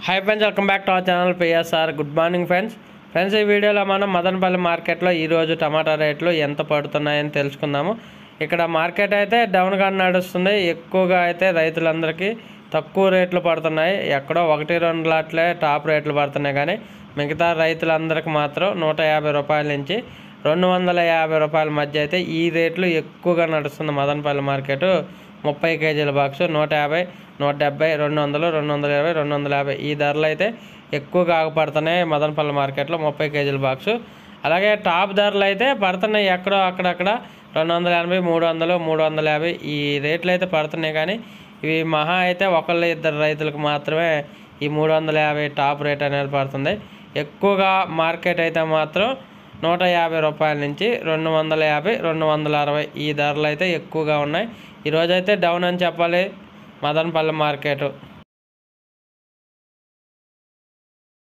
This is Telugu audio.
high friends welcome back to our channel PSR good morning friends friends ఈ వీడియోలో మనం మదనపల్లి మార్కెట్లో ఈరోజు టమాటా రేట్లు ఎంత పడుతున్నాయని తెలుసుకుందాము ఇక్కడ మార్కెట్ అయితే డౌన్గా నడుస్తుంది ఎక్కువగా అయితే రైతులందరికీ తక్కువ రేట్లు పడుతున్నాయి ఎక్కడో ఒకటి రెండు లాట్లే టాప్ రేట్లు పడుతున్నాయి కానీ మిగతా రైతులందరికీ మాత్రం నూట యాభై రూపాయల నుంచి రెండు వందల యాభై రూపాయల మధ్య అయితే ఈ రేట్లు ఎక్కువగా నడుస్తుంది మదనపల్లి మార్కెట్ ముప్పై కేజీల బాక్స్ నూట యాభై నూట డెబ్బై రెండు వందలు రెండు వందల ఇరవై రెండు వందల యాభై ఈ ధరలు అయితే ఎక్కువగా ఆగపడుతున్నాయి మదనపల్లి మార్కెట్లో ముప్పై కేజీల బాక్స్ అలాగే టాప్ ధరలు అయితే పడుతున్నాయి ఎక్కడో అక్కడక్కడ రెండు వందల ఎనభై మూడు వందలు మూడు వందల యాభై ఈ రేట్లు అయితే పడుతున్నాయి కానీ ఇవి మహా అయితే ఒకళ్ళు ఇద్దరు రైతులకు మాత్రమే ఈ మూడు వందల యాభై టాప్ రేట్ అనేది పడుతుంది ఎక్కువగా మార్కెట్ అయితే మాత్రం నూట యాభై రూపాయల నుంచి రెండు వందల యాభై రెండు వందల అరవై ఈ ధరలు అయితే ఎక్కువగా ఉన్నాయి ఈరోజైతే డౌన్ అని చెప్పాలి మదనపల్లి మార్కెట్